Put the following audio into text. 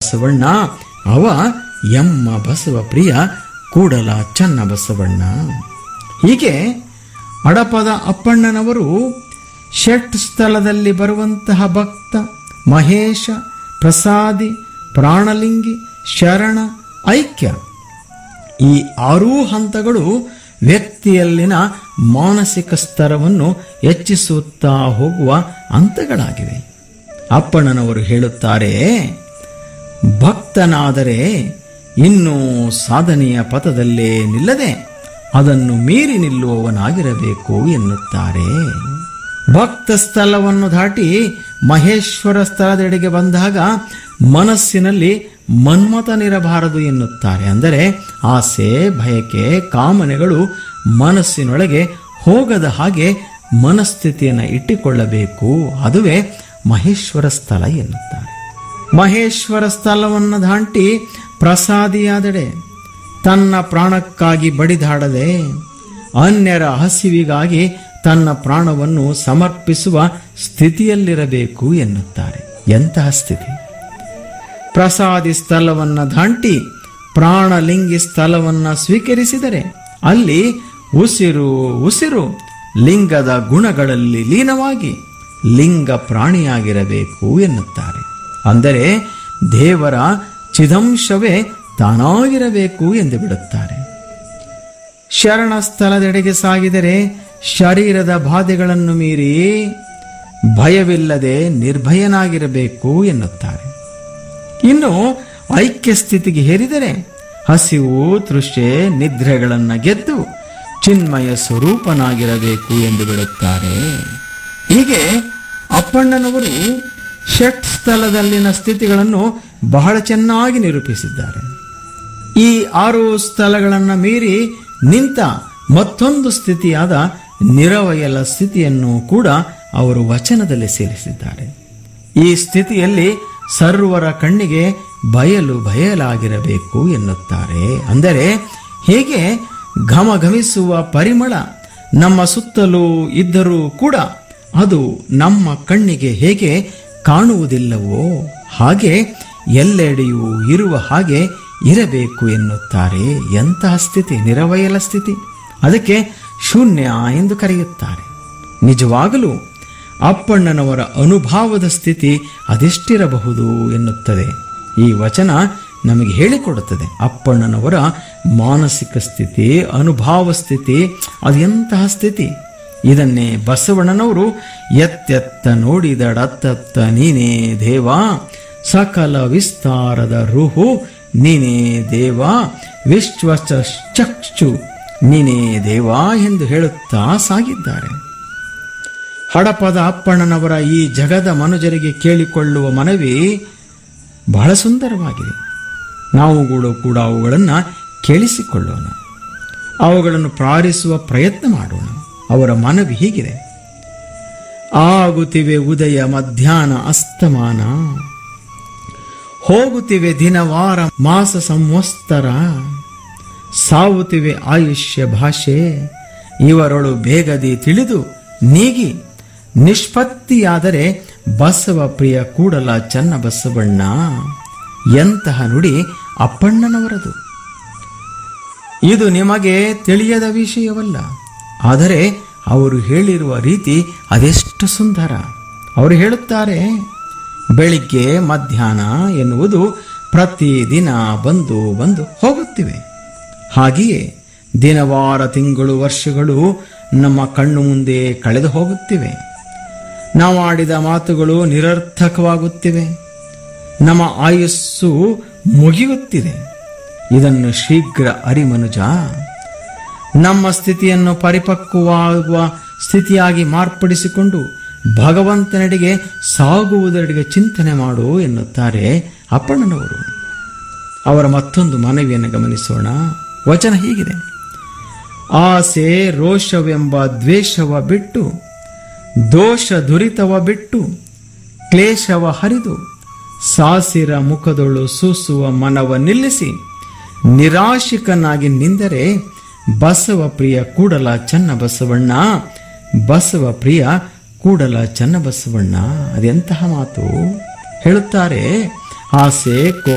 ಬಸವಣ್ಣ ಅವ ಎಮ್ಮ ಬಸವ ಪ್ರಿಯ ಕೂಡಲ ಚನ್ನ ಬಸವಣ್ಣ ಹೀಗೆ ಅಡಪದ ಅಪ್ಪಣ್ಣನವರು ಷಟ್ ಸ್ಥಳದಲ್ಲಿ ಬರುವಂತಹ ಭಕ್ತ ಮಹೇಶ ಪ್ರಸಾದಿ ಪ್ರಾಣಲಿಂಗಿ ಶರಣ ಐಕ್ಯ ಈ ಆರೂ ಹಂತಗಳು ವ್ಯಕ್ತಿಯಲ್ಲಿನ ಮಾನಸಿಕ ಸ್ತರವನ್ನು ಹೆಚ್ಚಿಸುತ್ತಾ ಹೋಗುವ ಹಂತಗಳಾಗಿವೆ ಅಪ್ಪಣ್ಣನವರು ಹೇಳುತ್ತಾರೆ ಭಕ್ತನಾದರೆ ಇನ್ನೂ ಸಾಧನೆಯ ಪಥದಲ್ಲೇ ನಿಲ್ಲದೆ ಅದನ್ನು ಮೀರಿ ನಿಲ್ಲುವವನಾಗಿರಬೇಕು ಎನ್ನುತ್ತಾರೆ ಭಕ್ತ ಸ್ಥಳವನ್ನು ದಾಟಿ ಮಹೇಶ್ವರ ಸ್ಥಳದೆಡೆಗೆ ಬಂದಾಗ ಮನಸ್ಸಿನಲ್ಲಿ ಮನ್ಮಥನಿರಬಾರದು ಎನ್ನುತ್ತಾರೆ ಅಂದರೆ ಆಸೆ ಬಯಕೆ ಕಾಮನೆಗಳು ಮನಸ್ಸಿನೊಳಗೆ ಹೋಗದ ಹಾಗೆ ಮನಸ್ಥಿತಿಯನ್ನು ಇಟ್ಟುಕೊಳ್ಳಬೇಕು ಅದುವೇ ಮಹೇಶ್ವರ ಸ್ಥಳ ಎನ್ನುತ್ತಾರೆ ಮಹೇಶ್ವರ ಸ್ಥಳವನ್ನು ದಾಟಿ ಪ್ರಸಾದಿಯಾದಡೆ ತನ್ನ ಪ್ರಾಣಕ್ಕಾಗಿ ಬಡಿದಾಡದೆ ಅನ್ಯರ ಹಸಿವಿಗಾಗಿ ತನ್ನ ಪ್ರಾಣವನ್ನು ಸಮರ್ಪಿಸುವ ಸ್ಥಿತಿಯಲ್ಲಿರಬೇಕು ಎನ್ನುತ್ತಾರೆ ಎಂತಹ ಸ್ಥಿತಿ ಪ್ರಸಾದಿ ಸ್ಥಳವನ್ನು ದಾಟಿ ಪ್ರಾಣಲಿಂಗಿ ಸ್ಥಳವನ್ನು ಸ್ವೀಕರಿಸಿದರೆ ಅಲ್ಲಿ ಉಸಿರು ಉಸಿರು ಲಿಂಗದ ಗುಣಗಳಲ್ಲಿ ಲೀನವಾಗಿ ಲಿಂಗ ಪ್ರಾಣಿಯಾಗಿರಬೇಕು ಎನ್ನುತ್ತಾರೆ ಅಂದರೆ ದೇವರ ಚಿದಂಶವೇ ತಾನಾಗಿರಬೇಕು ಎಂದು ಬಿಡುತ್ತಾರೆ ಶರಣ ಸ್ಥಳದೆಡೆಗೆ ಸಾಗಿದರೆ ಶರೀರದ ಬಾಧೆಗಳನ್ನು ಮೀರಿ ಭಯವಿಲ್ಲದೆ ನಿರ್ಭಯನಾಗಿರಬೇಕು ಎನ್ನುತ್ತಾರೆ ಇನ್ನು ಐಕ್ಯ ಸ್ಥಿತಿಗೆ ಹೇರಿದರೆ ಹಸಿವು ತೃಷೆ ನಿದ್ರೆಗಳನ್ನು ಗೆದ್ದು ಚಿನ್ಮಯ ಸ್ವರೂಪನಾಗಿರಬೇಕು ಎಂದು ಬಿಡುತ್ತಾರೆ ಹೀಗೆ ಅಪ್ಪಣ್ಣನವರು ಷಟ್ ಸ್ಥಳದಲ್ಲಿನ ಸ್ಥಿತಿಗಳನ್ನು ಬಹಳ ಚೆನ್ನಾಗಿ ನಿರೂಪಿಸಿದ್ದಾರೆ ಈ ಆರು ಸ್ಥಳಗಳನ್ನು ಮೀರಿ ನಿಂತ ಮತ್ತೊಂದು ಸ್ಥಿತಿಯಾದ ನಿರವಯಲ ಸ್ಥಿತಿಯನ್ನು ಕೂಡ ಅವರು ವಚನದಲ್ಲಿ ಸೇರಿಸಿದ್ದಾರೆ ಈ ಸ್ಥಿತಿಯಲ್ಲಿ ಸರ್ವರ ಕಣ್ಣಿಗೆ ಬಯಲು ಬಯಲಾಗಿರಬೇಕು ಎನ್ನುತ್ತಾರೆ ಅಂದರೆ ಹೇಗೆ ಘಮಘಮಿಸುವ ಪರಿಮಳ ನಮ್ಮ ಸುತ್ತಲೂ ಇದ್ದರೂ ಕೂಡ ಅದು ನಮ್ಮ ಕಣ್ಣಿಗೆ ಹೇಗೆ ಕಾಣುವುದಿಲ್ಲವೋ ಹಾಗೆ ಎಲ್ಲೆಡೆಯೂ ಇರುವ ಹಾಗೆ ಇರಬೇಕು ಎನ್ನುತ್ತಾರೆ ಎಂತಹ ಸ್ಥಿತಿ ನಿರವಯಲ ಸ್ಥಿತಿ ಅದಕ್ಕೆ ಶೂನ್ಯ ಎಂದು ಕರೆಯುತ್ತಾರೆ ನಿಜವಾಗಲೂ ಅಪ್ಪಣ್ಣನವರ ಅನುಭಾವದ ಸ್ಥಿತಿ ಅದೆಷ್ಟಿರಬಹುದು ಎನ್ನುತ್ತದೆ ಈ ವಚನ ನಮಗೆ ಹೇಳಿಕೊಡುತ್ತದೆ ಅಪ್ಪಣ್ಣನವರ ಮಾನಸಿಕ ಸ್ಥಿತಿ ಅನುಭಾವ ಸ್ಥಿತಿ ಅದೆಂತಹ ಸ್ಥಿತಿ ಇದನ್ನೇ ಬಸವಣ್ಣನವರು ಎತ್ತೆತ್ತ ನೋಡಿದಡತ್ತತ್ತ ನೀನೇ ದೇವ ಸಕಲ ವಿಸ್ತಾರದ ರುಹು ನೀನೇ ದೇವ ವಿಶ್ವ ಚಕ್ಷು ನೀನೇ ದೇವ ಎಂದು ಹೇಳುತ್ತಾ ಸಾಗಿದ್ದಾರೆ ಹಡಪದ ಅಪ್ಪಣ್ಣನವರ ಈ ಜಗದ ಮನುಜರಿಗೆ ಕೇಳಿಕೊಳ್ಳುವ ಮನವಿ ಬಹಳ ಸುಂದರವಾಗಿದೆ ನಾವುಗಳು ಕೂಡ ಅವುಗಳನ್ನು ಕೇಳಿಸಿಕೊಳ್ಳೋಣ ಅವುಗಳನ್ನು ಪ್ರಾರಿಸುವ ಪ್ರಯತ್ನ ಮಾಡೋಣ ಅವರ ಮನವಿ ಹೀಗಿದೆ ಆಗುತ್ತಿವೆ ಉದಯ ಮಧ್ಯಾಹ್ನ ಅಸ್ತಮಾನ ಹೋಗುತ್ತಿವೆ ದಿನವಾರ ಮಾಸ ಸಂವತ್ಸರ ಸಾವುತ್ತಿವೆ ಆಯುಷ್ಯ ಭಾಷೆ ಇವರೊಳು ಬೇಗದಿ ತಿಳಿದು ನೀಗಿ ನಿಷ್ಪತ್ತಿಯಾದರೆ ಬಸವ ಪ್ರಿಯ ಕೂಡಲ ಚನ್ನ ಬಸವಣ್ಣ ಎಂತಹ ನುಡಿ ಅಪ್ಪಣ್ಣನವರದು ಇದು ನಿಮಗೆ ತಿಳಿಯದ ವಿಷಯವಲ್ಲ ಆದರೆ ಅವರು ಹೇಳಿರುವ ರೀತಿ ಅದೆಷ್ಟು ಸುಂದರ ಅವರು ಹೇಳುತ್ತಾರೆ ಬೆಳಿಗ್ಗೆ ಮಧ್ಯಾಹ್ನ ಎನ್ನುವುದು ಪ್ರತಿದಿನ ಬಂದು ಬಂದು ಹೋಗುತ್ತಿವೆ ಹಾಗೆಯೇ ದಿನವಾರ ತಿಂಗಳು ವರ್ಷಗಳು ನಮ್ಮ ಕಣ್ಣು ಮುಂದೆ ಕಳೆದು ಹೋಗುತ್ತಿವೆ ನಾವು ಆಡಿದ ಮಾತುಗಳು ನಿರರ್ಥಕವಾಗುತ್ತಿವೆ ನಮ್ಮ ಆಯುಸ್ಸು ಮುಗಿಯುತ್ತಿದೆ ಇದನ್ನು ಶೀಘ್ರ ಅರಿಮನುಜ ನಮ್ಮ ಸ್ಥಿತಿಯನ್ನು ಪರಿಪಕ್ವವಾಗುವ ಸ್ಥಿತಿಯಾಗಿ ಮಾರ್ಪಡಿಸಿಕೊಂಡು ಭಗವಂತನೆಡೆಗೆ ಸಾಗುವುದರೆಡೆಗೆ ಚಿಂತನೆ ಮಾಡು ಎನ್ನುತ್ತಾರೆ ಅಪ್ಪಣ್ಣನವರು ಅವರ ಮತ್ತೊಂದು ಮನವಿಯನ್ನು ಗಮನಿಸೋಣ ವಚನ ಹೀಗಿದೆ ಆಸೆ ರೋಷವೆಂಬ ದ್ವೇಷವ ಬಿಟ್ಟು ದೋಷ ದುರಿತವ ಬಿಟ್ಟು ಕ್ಲೇಶವ ಹರಿದು ಸಾಸಿರ ಮುಖದೊಳು ಸೂಸುವ ಮನವ ನಿಲ್ಲಿಸಿ ನಿರಾಶಿಕನಾಗಿ ನಿಂದರೆ ಬಸವ ಪ್ರಿಯ ಕೂಡಲ ಚನ್ನ ಬಸವಣ್ಣ ಬಸವ ಪ್ರಿಯ ಕೂಡಲ ಚನ್ನ ಬಸವಣ್ಣ ಅದೆಂತಹ ಮಾತು ಹೇಳುತ್ತಾರೆ ಆಸೆ